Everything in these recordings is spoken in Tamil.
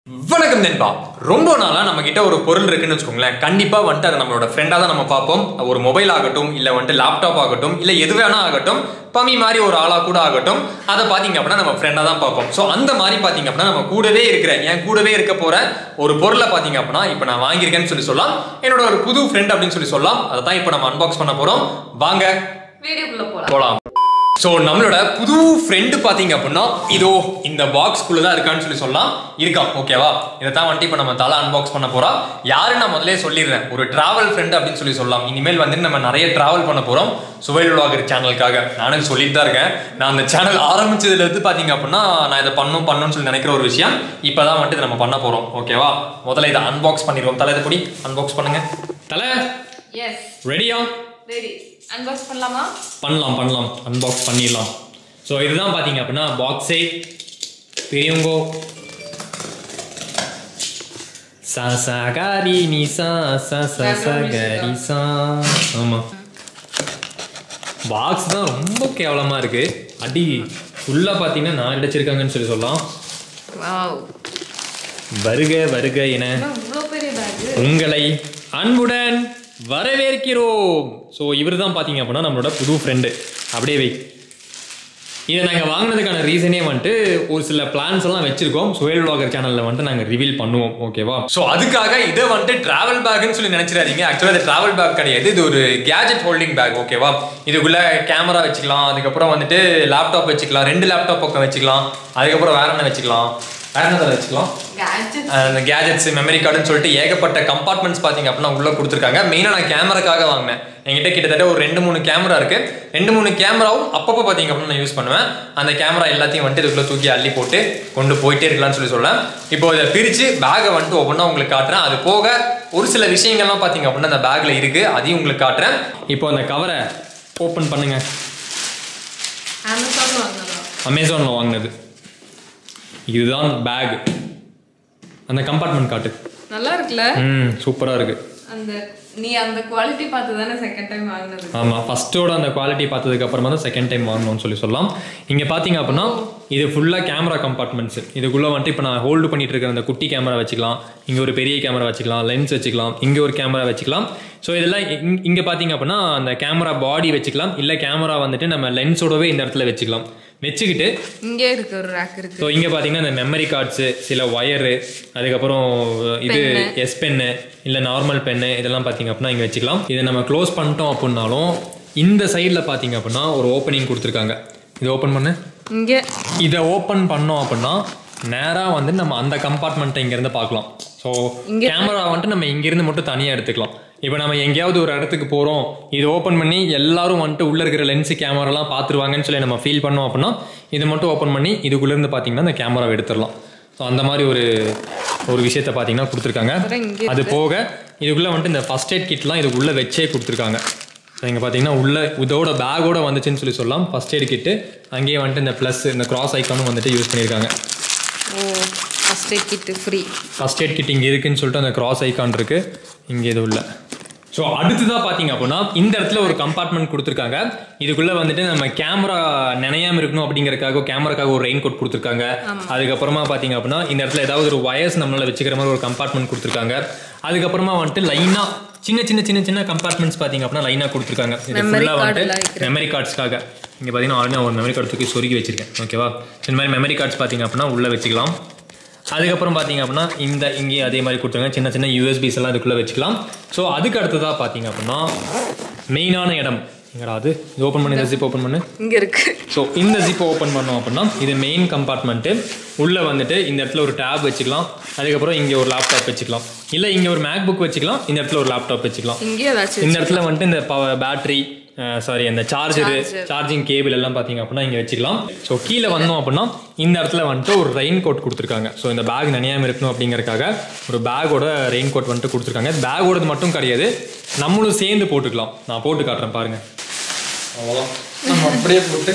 வணக்கம் நண்பா ரொம்ப நாளா நம்ம கிட்ட ஒரு பொருள் இருக்குன்னு வச்சுக்கோங்களேன் கண்டிப்பா வந்துட்டு அதை நம்மளோட ஃப்ரெண்டா தான் நம்ம பார்ப்போம் ஒரு மொபைல் ஆகட்டும் இல்ல வந்துட்டு லேப்டாப் ஆகட்டும் இல்ல எது வேணா ஆகட்டும் பமி மாதிரி ஒரு ஆளா கூட ஆகட்டும் அதை பாத்தீங்க அப்படின்னா நம்ம ஃப்ரெண்டா தான் பார்ப்போம் ஸோ அந்த மாதிரி பாத்தீங்க அப்படின்னா நம்ம கூடவே இருக்கிற என் கூடவே இருக்க போற ஒரு பொருளை பாத்தீங்க அப்படின்னா இப்போ நான் வாங்கியிருக்கேன்னு சொல்லி சொல்லலாம் என்னோட ஒரு புது ஃப்ரெண்ட் அப்படின்னு சொல்லி சொல்லலாம் அதை தான் இப்போ நம்ம அன்பாக்ஸ் பண்ண போறோம் வாங்க வீடியோக்குள்ள போலாம் போலாம் ஸோ நம்மளோட புது ஃப்ரெண்டு பார்த்தீங்க அப்படின்னா இதோ இந்த பாக்ஸ்க்குள்ள தான் இருக்கான்னு சொல்லி சொல்லலாம் இருக்கான் ஓகேவா இதை தான் வந்துட்டு இப்போ நம்ம தலை அன்பாக்ஸ் பண்ண போறோம் யாரு நான் முதல்ல சொல்லிடுறேன் ஒரு டிராவல் ஃப்ரெண்ட் அப்படின்னு சொல்லி சொல்லலாம் இனிமேல் வந்து நம்ம நிறைய டிராவல் பண்ண போறோம் சுவைல் விளாகர் சேனலுக்காக நானும் சொல்லிட்டு தான் இருக்கேன் நான் அந்த சேனல் ஆரம்பிச்சதுல இருந்து பார்த்தீங்க அப்படின்னா நான் இதை பண்ணும் பண்ணணும்னு சொல்லி நினைக்கிற ஒரு விஷயம் இப்போ தான் வந்துட்டு இதை நம்ம பண்ண போறோம் ஓகேவா முதல்ல இதை அன்பாக்ஸ் பண்ணிடுவோம் தலை இதை பொடி அன்பாக்ஸ் பண்ணுங்க தலை எஸ் ரெடியா ரெடி அன்பாக்ஸ் பண்ணலாமா பண்ணலாம் பண்ணலாம் அன்பாக்ஸ் பண்ணிடலாம் ஸோ இதுதான் பார்த்தீங்க அப்படின்னா பாக்ஸே பெரியவங்கோ சா சா காரி நீ சா சா சா சா காரி சா ஆமாம் பாக்ஸ் தான் ரொம்ப கேவலமாக இருக்கு அடி ஃபுல்லாக பார்த்தீங்கன்னா நான் அடிச்சிருக்காங்கன்னு சொல்லி சொல்லலாம் வாவ் வருக வருக என இவ்வளோ பெரிய பேக் உங்களை அன்புடன் வரவேற்கிறோம் ஸோ இவர் தான் பார்த்தீங்க அப்படின்னா நம்மளோட புது ஃப்ரெண்டு அப்படியே வை இதை நாங்கள் வாங்கினதுக்கான ரீசனே வந்துட்டு ஒரு சில பிளான்ஸ் எல்லாம் வச்சிருக்கோம் சுயல் விளாகர் சேனலில் வந்துட்டு நாங்கள் ரிவீல் பண்ணுவோம் ஓகேவா ஸோ அதுக்காக இதை வந்துட்டு டிராவல் பேக்னு சொல்லி நினச்சிடாதீங்க ஆக்சுவலாக இது டிராவல் பேக் கிடையாது இது ஒரு கேஜெட் ஹோல்டிங் பேக் ஓகேவா இதுக்குள்ள கேமரா வச்சுக்கலாம் அதுக்கப்புறம் வந்துட்டு லேப்டாப் வச்சுக்கலாம் ரெண்டு லேப்டாப் பக்கம் வச்சுக்கலாம் அதுக்கப்புறம் வேற என்ன வச்சுக்கலாம் வேற என்ன வச்சுக்கலாம் கேட்ஜெட் அந்த கேஜெட்ஸ் மெமரி கார்டுன்னு சொல்லிட்டு ஏகப்பட்ட கம்பார்ட்மெண்ட்ஸ் பார்த்தீங்க அப்படின்னா உள்ள கொடுத்துருக்காங்க மெயினாக நான் கேமராக்காக வாங்கினேன் என்கிட்ட கிட்டத்தட்ட ஒரு ரெண்டு மூணு கேமரா இருக்கு ரெண்டு மூணு கேமராவும் அப்பப்போ பார்த்தீங்க அப்படின்னா நான் யூஸ் பண்ணுவேன் அந்த கேமரா எல்லாத்தையும் வந்துட்டு இதுக்குள்ள தூக்கி அள்ளி போட்டு கொண்டு போயிட்டே இருக்கலாம்னு சொல்லி சொல்லேன் இப்போ இதை பிரித்து பேகை வந்துட்டு ஒவ்வொன்றா உங்களுக்கு காட்டுறேன் அது போக ஒரு சில விஷயங்கள்லாம் பார்த்தீங்க அப்படின்னா அந்த பேக்கில் இருக்கு அதையும் உங்களுக்கு காட்டுறேன் இப்போ அந்த கவரை ஓப்பன் பண்ணுங்க அமேசான்ல வாங்கினதா அமேசானில் வாங்கினது இதுதான் பேக் அந்த கம்பார்ட்மெண்ட் காட்டு நல்லா இருக்குல்ல ம் சூப்பராக இருக்கு அந்த நீ அந்த குவாலிட்டி பார்த்து தானே செகண்ட் டைம் வாங்கினது ஆமாம் ஃபஸ்ட்டோட அந்த குவாலிட்டி பார்த்ததுக்கு அப்புறமா தான் செகண்ட் டைம் வாங்கணும்னு சொல்லி சொல்லலாம் இங்கே பார்த்தீங்க அப்படின்னா இது ஃபுல்லாக கேமரா கம்பார்ட்மெண்ட்ஸ் இதுக்குள்ளே வந்துட்டு இப்போ நான் ஹோல்டு பண்ணிட்டு இருக்கிற அந்த குட்டி கேமரா வச்சுக்கலாம் இங்கே ஒரு பெரிய கேமரா வச்சுக்கலாம் லென்ஸ் வச்சுக்கலாம் இங்கே ஒரு கேமரா வச்சுக்கலாம் ஸோ இதெல்லாம் இங்- இங்கே பார்த்தீங்க அப்படின்னா அந்த கேமரா பாடி வச்சுக்கலாம் இல்லை கேமரா வந்துட்டு நம்ம லென்ஸோடவே இந்த இடத்துல வச்சுக்கலாம் வச்சுக்கிட்டு இங்கே இருக்கு ஒரு ரேக் இருக்கு ஸோ இங்கே பார்த்தீங்கன்னா இந்த மெமரி கார்ட்ஸு சில ஒயரு அதுக்கப்புறம் இது எஸ் பென்னு இல்லை நார்மல் பென்னு இதெல்லாம் பார்த்தீங்க அப்படின்னா இங்கே வச்சுக்கலாம் இதை நம்ம க்ளோஸ் பண்ணிட்டோம் அப்படின்னாலும் இந்த சைடில் பார்த்தீங்க அப்படின்னா ஒரு ஓப்பனிங் கொடுத்துருக்காங்க இதை ஓப்பன் பண்ணு இங்கே இதை ஓப்பன் பண்ணோம் அப்படின்னா நேராக வந்து நம்ம அந்த கம்பார்ட்மெண்ட்டை இங்கேருந்து பார்க்கலாம் ஸோ கேமரா வந்துட்டு நம்ம இங்கேருந்து மட்டும் தனியாக எடுத்துக்கலாம் இப்போ நம்ம எங்கேயாவது ஒரு இடத்துக்கு போகிறோம் இது ஓப்பன் பண்ணி எல்லாரும் வந்துட்டு உள்ளே இருக்கிற லென்ஸு கேமராலாம் பார்த்துருவாங்கன்னு சொல்லி நம்ம ஃபீல் பண்ணோம் அப்படின்னா இதை மட்டும் ஓப்பன் பண்ணி இதுக்குள்ளேருந்து பார்த்தீங்கன்னா அந்த கேமராவை எடுத்துடலாம் ஸோ அந்த மாதிரி ஒரு ஒரு விஷயத்தை பார்த்தீங்கன்னா கொடுத்துருக்காங்க அப்புறம் இங்கே அது போக இதுக்குள்ளே வந்துட்டு இந்த ஃபஸ்ட் எய்ட் கிட்லாம் இதுக்குள்ளே வச்சே கொடுத்துருக்காங்க ஸோ இங்கே பார்த்தீங்கன்னா உள்ள இதோட பேக்கோட வந்துச்சுன்னு சொல்லி சொல்லலாம் ஃபஸ்ட் எய்ட் கிட்டு அங்கேயே வந்துட்டு இந்த ப்ளஸ் இந்த கிராஸ் ஐக்கானும் வந்துட்டு யூஸ் பண்ணியிருக்காங்க ஓ first aid kit free first aid kit இங்கே இருக்குன்னு சொல்லிட்டு அந்த கிராஸ் ஐக்கான் இருக்கு இங்கே இது உள்ள ஸோ அடுத்ததாக பார்த்தீங்க அப்படின்னா இந்த இடத்துல ஒரு கம்பார்ட்மெண்ட் கொடுத்துருக்காங்க இதுக்குள்ள வந்துட்டு நம்ம கேமரா நினையாம இருக்கணும் அப்படிங்கறதுக்காக கேமராக்காக ஒரு ரெயின் கோட் கொடுத்துருக்காங்க அதுக்கப்புறமா பார்த்தீங்க அப்படின்னா இந்த இடத்துல ஏதாவது ஒரு வயர்ஸ் நம்மளால வச்சுக்கிற மாதிரி ஒரு கம்பார்ட்மெண்ட் கொடுத்துருக்காங்க அதுக்கப்புறமா வந்துட்டு லைனா சின்ன சின்ன சின்ன சின்ன கம்பார்ட்மெண்ட்ஸ் பார்த்தீங்க அப்படின்னா லைனாக கொடுத்துருக்காங்க இது Memory ஃபுல்லாக card வந்துட்டு எல்லாம் வைக்கிற மெமரி கார்ட்ஸ்க்காக இங்கே பார்த்தீங்கன்னா ஆல்ரெடி ஒரு மெமரி கார்டு தூக்கி சொருகி வச்சிருக்கேன் ஓகேவா இந்த மாதிரி மெமரி கார்ட்ஸ் பார்த்தீங்க அப்படின்னா உள்ளே வச்சுக்கலாம் அதுக்கப்புறம் பார்த்தீங்க அப்படின்னா இந்த இங்கேயும் அதே மாதிரி கொடுத்துருங்க சின்ன சின்ன யூஎஸ்பிஸ் எல்லாம் இதுக்குள்ளே வச்சுக்கலாம் ஸோ அதுக்கு அடுத்ததாக பார்த்தீங்க அப்படின்னா மெயினான இடம் எங்கடா அது இது ஓப்பன் பண்ணி இந்த ஜிப் ஓப்பன் பண்ணு இங்க இருக்கு ஸோ இந்த ஜிப்பை ஓப்பன் பண்ணோம் அப்படின்னா இது மெயின் கம்பார்ட்மெண்ட்டு உள்ளே வந்துட்டு இந்த இடத்துல ஒரு டேப் வச்சுக்கலாம் அதுக்கப்புறம் இங்கே ஒரு லேப்டாப் வச்சுக்கலாம் இல்லை இங்கே ஒரு மேக் புக் வச்சுக்கலாம் இந்த இடத்துல ஒரு லேப்டாப் வச்சுக்கலாம் இங்கே ஏதாச்சும் இந்த இடத்துல வந்துட்டு இந்த பவர் பேட்டரி சாரி அந்த சார்ஜரு Charger. சார்ஜிங் கேபிள் எல்லாம் பார்த்தீங்க அப்படின்னா இங்கே வச்சுக்கலாம் ஸோ கீழே வந்தோம் அப்படின்னா இந்த இடத்துல வந்துட்டு ஒரு ரெயின் கோட் கொடுத்துருக்காங்க ஸோ இந்த பேக் நனையாமல் இருக்கணும் அப்படிங்கறக்காக ஒரு பேக்கோட ரெயின் கோட் வந்துட்டு கொடுத்துருக்காங்க பேக்கோடது மட்டும் கிடையாது நம்மளும் சேர்ந்து போட்டுக்கலாம் நான் போட்டு காட்டுறேன் பாருங்க அவ்வளோதான் நம்ம அப்படியே போட்டு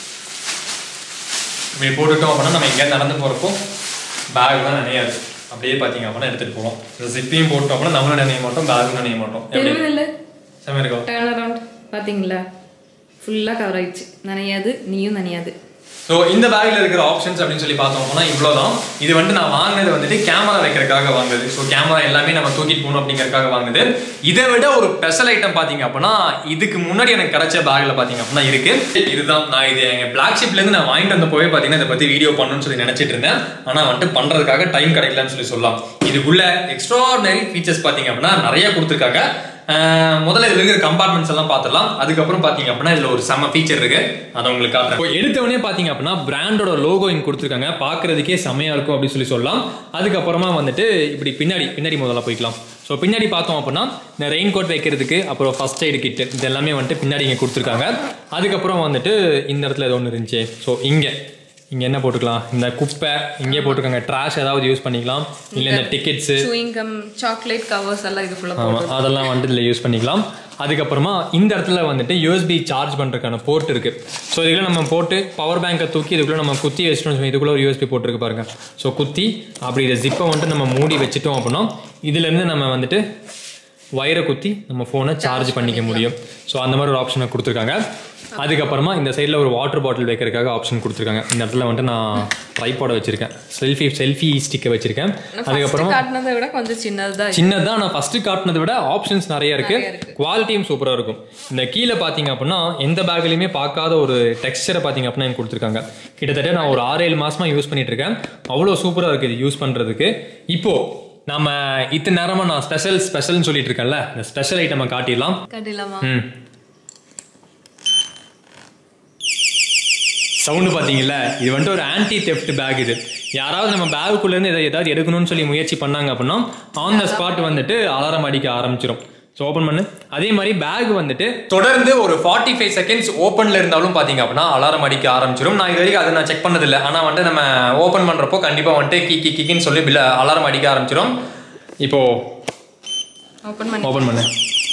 இப்படி போட்டுட்டோம் அப்படின்னா நம்ம எங்கேயாவது நடந்து போகிறப்போ பேக் தான் நினையாது அப்படியே பார்த்தீங்க அப்படின்னா எடுத்துகிட்டு போகலாம் இந்த ஜிப்பையும் போட்டோம் அப்படின்னா நம்மளும் நினைய மாட்டோம் பேக்கும் நினைய மாட்டோம் எப்படி தெருவில் செம்ம இருக்கும் டேர்ன் அரவுண்ட் பார்த்தீங்களா ஃபுல்லாக கவர் ஆயிடுச்சு நனையாது நீயும் நனையாது ஸோ இந்த பேக்ல இருக்கிற ஆப்ஷன்ஸ் அப்படின்னு சொல்லி பார்த்தோம் போனா இவ்வளோதான் இது வந்து நான் வாங்கினது வந்துட்டு கேமரா வைக்கிறதுக்காக வாங்குது ஸோ கேமரா எல்லாமே நம்ம தூக்கிட்டு போகணும் அப்படிங்கறதுக்காக வாங்குது இதை விட ஒரு ஸ்பெஷல் ஐட்டம் பார்த்தீங்க அப்படின்னா இதுக்கு முன்னாடி எனக்கு கிடைச்ச பேக்ல பார்த்தீங்க அப்படின்னா இருக்கு இதுதான் நான் இது எங்க பிளாக் ஷிப்ல இருந்து நான் வாங்கிட்டு வந்த போய் பார்த்தீங்கன்னா இதை பத்தி வீடியோ பண்ணணும்னு சொல்லி நினைச்சிட்டு இருந்தேன் ஆனா வந்துட்டு பண்றதுக்காக டைம் கிடைக்கலன்னு சொல்லி சொல்லலாம் இதுக்குள்ள எக்ஸ்ட்ராடனரி ஃபீச்சர்ஸ் பார்த்தீங்க அப்படின்னா நிறைய கொடுத்துருக்காங்க ஆஹ் முதல்ல இதுல இருக்கிற கம்பார்ட்மெண்ட்ஸ் எல்லாம் பார்த்துடலாம் அதுக்கப்புறம் பாத்தீங்க அப்படின்னா இதுல ஒரு செம ஃபீச்சர் இருக்கு அதை உங்களுக்கு காட்டுறேன் எடுத்தவொடனே பாத்தீங்க அப்படின்னா பிராண்டோட லோகோ இங்க கொடுத்துருக்காங்க பாக்குறதுக்கே செமையா இருக்கும் அப்படின்னு சொல்லி சொல்லலாம் அதுக்கப்புறமா வந்துட்டு இப்படி பின்னாடி பின்னாடி முதல்ல போய்க்கலாம் ஸோ பின்னாடி பார்த்தோம் அப்படின்னா இந்த ரெயின் கோட் வைக்கிறதுக்கு அப்புறம் ஃபர்ஸ்ட் எய்டு கிட் இது எல்லாமே வந்துட்டு பின்னாடி இங்கே கொடுத்துருக்காங்க அதுக்கப்புறம் வந்துட்டு இந்த இடத்துல ஏதோ ஒன்று இருந்துச்சு ஸோ இங்கே இங்கே என்ன போட்டுக்கலாம் இந்த குப்பை இங்கே போட்டிருக்காங்க ட்ராஷ் ஏதாவது யூஸ் பண்ணிக்கலாம் இல்லை இந்த tickets chewing gum chocolate covers எல்லாம் இது ஃபுல்லா ஆமாம் அதெல்லாம் வந்துட்டு இதில் யூஸ் பண்ணிக்கலாம் அதுக்கப்புறமா இந்த இடத்துல வந்துட்டு யூஎஸ்பி சார்ஜ் பண்ணுறதுக்கான போர்ட் இருக்கு ஸோ இதுக்குள்ள நம்ம போட்டு பவர் பேங்கை தூக்கி இதுக்குள்ள நம்ம குத்தி வச்சிட்டோம் வச்சுக்கோங்க. இதுக்குள்ள ஒரு யூஎஸ்பி போட்டிருக்கு பாருங்க ஸோ குத்தி அப்படி இதை ஜிப்பை வந்துட்டு நம்ம மூடி வச்சுட்டோம் அப்படின்னா இதுலேருந்து நம்ம வந்துட்டு வயரை குத்தி நம்ம ஃபோனை சார்ஜ் பண்ணிக்க முடியும் ஸோ அந்த மாதிரி ஒரு ஆப்ஷனை கொடுத்துருக்காங்க அதுக்கப்புறமா இந்த சைடில் ஒரு வாட்டர் பாட்டில் வைக்கிறதுக்காக ஆப்ஷன் கொடுத்துருக்காங்க இந்த இடத்துல வந்துட்டு நான் ட்ரைபாட வச்சிருக்கேன் செல்ஃபி செல்ஃபி ஸ்டிக்கை வச்சிருக்கேன் அதுக்கப்புறமா காட்டினதை விட கொஞ்சம் சின்னதுதான் இது. சின்னதா நான் ஃபர்ஸ்ட் காட்டினதை விட ஆப்ஷன்ஸ் நிறைய இருக்கு நிறைய இருக்கு. குவாலிட்டியும் சூப்பரா இருக்கும் இந்த கீழே பாத்தீங்க அப்படின்னா எந்த பேக்லயுமே பார்க்காத ஒரு டெக்ஸ்டரை பாத்தீங்க அப்படின்னா எனக்கு கொடுத்துருக்காங்க கிட்டத்தட்ட நான் ஒரு ஆறு ஏழு மாசமா யூஸ் பண்ணிட்டு இருக்கேன் அவ்வளோ சூப்பரா இருக்கு இது யூஸ் பண்றதுக்கு இப்போ நம்ம இத்தனை நேரமா நான் ஸ்பெஷல் ஸ்பெஷல்னு சொல்லிட்டு இருக்கேன்ல இந்த ஸ்பெஷல் ஐட்டமை காட்டிடலாம் காட்டிடலாமா ம் சவுண்டு பார்த்தீங்கல்ல இது வந்துட்டு ஒரு ஆன்டி தெஃப்ட் பேக் இது யாராவது நம்ம பேகுக்குள்ள இருந்து இதை ஏதாவது எடுக்கணும்னு சொல்லி முயற்சி பண்ணாங்க அப்படின்னா ஆன் த ஸ்பாட் வந்துட்டு அலாரம் அடிக்க ஆரம்பிச்சிடும் ஸோ ஓப்பன் பண்ணு அதே மாதிரி பேக் வந்துட்டு தொடர்ந்து ஒரு ஃபார்ட்டி ஃபைவ் செகண்ட்ஸ் ஓப்பனில் இருந்தாலும் பார்த்தீங்க அப்படின்னா அலாரம் அடிக்க ஆரம்பிச்சிடும் நான் இது வரைக்கும் அதை நான் செக் பண்ணதில்லை ஆனால் வந்துட்டு நம்ம ஓப்பன் பண்ணுறப்போ கண்டிப்பாக வந்துட்டு கி கி கிக்கின்னு சொல்லி பில்ல அலாரம் அடிக்க ஆரம்பிச்சிடும் இப்போ ஓபன் பண்ணி ஓப்பன் பண்ணு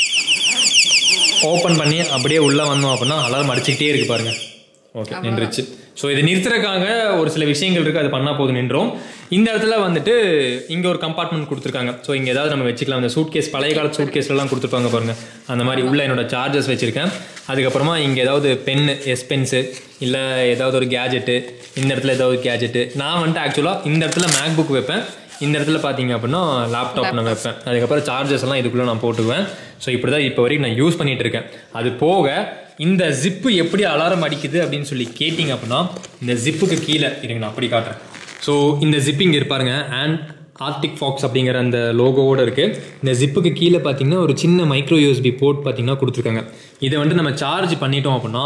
ஓப்பன் பண்ணி அப்படியே உள்ளே வந்தோம் அப்படின்னா அலாரம் அடிச்சுக்கிட்டே இருக்கு பாருங்க ஓகே நின்றுச்சு ஸோ இது நிறுத்துறதுக்காக ஒரு சில விஷயங்கள் இருக்குது அது பண்ணால் போதும் நின்றோம் இந்த இடத்துல வந்துட்டு இங்கே ஒரு கம்பார்ட்மெண்ட் கொடுத்துருக்காங்க ஸோ இங்கே ஏதாவது நம்ம வச்சுக்கலாம் அந்த சூட் கேஸ் பழைய கால சூட் கேஸ்லாம் கொடுத்துருப்பாங்க பாருங்க அந்த மாதிரி உள்ள என்னோட சார்ஜஸ் வச்சுருக்கேன் அதுக்கப்புறமா இங்கே ஏதாவது பென்னு எஸ் பென்ஸு இல்லை ஏதாவது ஒரு கேஜெட்டு இந்த இடத்துல ஏதாவது கேஜெட்டு நான் வந்துட்டு ஆக்சுவலாக இந்த இடத்துல மேக் புக் வைப்பேன் இந்த இடத்துல பார்த்தீங்க அப்படின்னா லேப்டாப் நான் வைப்பேன் அதுக்கப்புறம் சார்ஜஸ் எல்லாம் இதுக்குள்ளே நான் போட்டுக்குவேன் ஸோ இப்படி தான் இப்போ வரைக்கும் நான் யூஸ் பண்ணிட்டு இருக்கேன் அது போக இந்த ஜிப்பு எப்படி அலாரம் அடிக்குது அப்படின்னு சொல்லி கேட்டிங்க அப்படின்னா இந்த ஜிப்புக்கு கீழே இருங்க நான் அப்படி காட்டுறேன் ஸோ இந்த ஜிப்பிங் இருப்பாருங்க அண்ட் ஆர்டிக் ஃபாக்ஸ் அப்படிங்கிற அந்த லோகோவோட இருக்கு இந்த ஜிப்புக்கு கீழே பார்த்தீங்கன்னா ஒரு சின்ன மைக்ரோ யூஎஸ்பி போர்ட் பார்த்தீங்கன்னா கொடுத்துருக்காங்க இதை வந்து நம்ம சார்ஜ் பண்ணிட்டோம் அப்படின்னா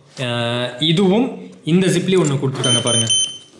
அஹ், இதுவும் இந்த ஜிப்லேயும் ஒன்று கொடுத்துருக்காங்க பாருங்க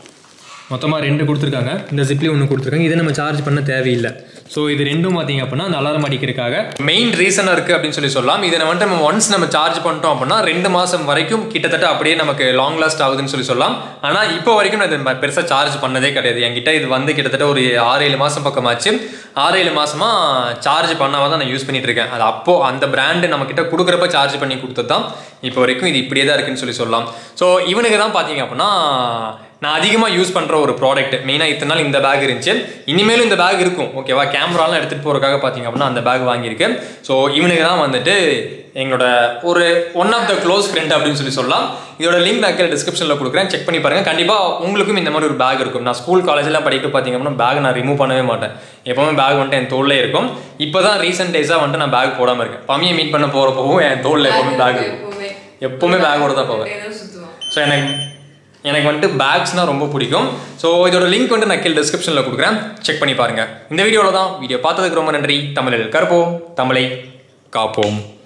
மொத்தமாக ரெண்டு கொடுத்துருக்காங்க இந்த ஜிப்லேயும் ஒன்று கொடுத்துருக்காங்க இதை நம்ம சார்ஜ் பண்ண தேவையில்லை ஸோ இது ரெண்டும் பார்த்தீங்க அப்படின்னா அந்த அலாரம் அடிக்கிறதுக்காக மெயின் ரீசனாக இருக்குது அப்படின்னு சொல்லி சொல்லலாம் இதை வந்துட்டு நம்ம ஒன்ஸ் நம்ம சார்ஜ் பண்ணிட்டோம் அப்படின்னா ரெண்டு மாதம் வரைக்கும் கிட்டத்தட்ட அப்படியே நமக்கு லாங் லாஸ்ட் ஆகுதுன்னு சொல்லி சொல்லலாம் ஆனால் இப்போ வரைக்கும் நான் இதை பெருசாக சார்ஜ் பண்ணதே கிடையாது என்கிட்ட இது வந்து கிட்டத்தட்ட ஒரு ஆறு ஏழு மாதம் பக்கமாச்சு ஆறு ஏழு மாசமா சார்ஜ் பண்ணாம தான் நான் யூஸ் பண்ணிட்டு இருக்கேன் அது அப்போ அந்த பிராண்டு நம்ம கிட்ட கொடுக்குறப்ப சார்ஜ் பண்ணி கொடுத்தது தான் இப்போ வரைக்கும் இது இப்படியே தான் இருக்குன்னு சொல்லி சொல்லலாம் ஸோ இவனுக்கு தான் பார்த்தீங்க அப்படின்னா நான் அதிகமாக யூஸ் பண்ணுற ஒரு ப்ராடக்ட் மெயினாக இத்தனை நாள் இந்த பேக் இருந்துச்சு இனிமேலும் இந்த பேக் இருக்கும் ஓகேவா கேமராலாம் எடுத்துகிட்டு போகிறதுக்காக பார்த்தீங்க அப்படின்னா அந்த பேக் வாங்கியிருக்கேன் ஸோ இவனுக்கு தான் வந்துட்டு எங்களோட ஒரு one of the close friend அப்படின்னு சொல்லி சொல்லலாம் இதோட லிங்க் நான் கீழே டிஸ்கிரிப்ஷனில் கொடுக்குறேன் செக் பண்ணி பாருங்க கண்டிப்பாக உங்களுக்கும் இந்த மாதிரி ஒரு பேக் இருக்கும் நான் ஸ்கூல் காலேஜெல்லாம் படிக்க பார்த்தீங்க அப்படின்னா பேக் நான் ரிமூவ் பண்ணவே மாட்டேன் எப்பவுமே பேக் வந்துட்டு என் தோல்லே இருக்கும் இப்போ தான் ரீசெண்ட் டேஸாக வந்துட்டு நான் பேக் போடாமல் இருக்கேன் பம்மியை மீட் பண்ண போகிறப்பவும் என் தோல்ல எப்பவுமே பேக் இருக்கும் எப்பவுமே எப்பவுமே பேக்கோட தான் போவேன் ஏதோ சுத்துவோம் ஸோ எனக்கு எனக்கு வந்துட்டு பேக்ஸ்னால் ரொம்ப பிடிக்கும் ஸோ இதோட லிங்க் வந்து நான் கீழே டிஸ்கிரிப்ஷனில் கொடுக்குறேன் செக் பண்ணி பாருங்க இந்த வீடியோவில் தான் வீடியோ பார்த்ததுக்கு ரொம்ப நன்றி தமிழில் கற்போம் தமிழை காப்போம்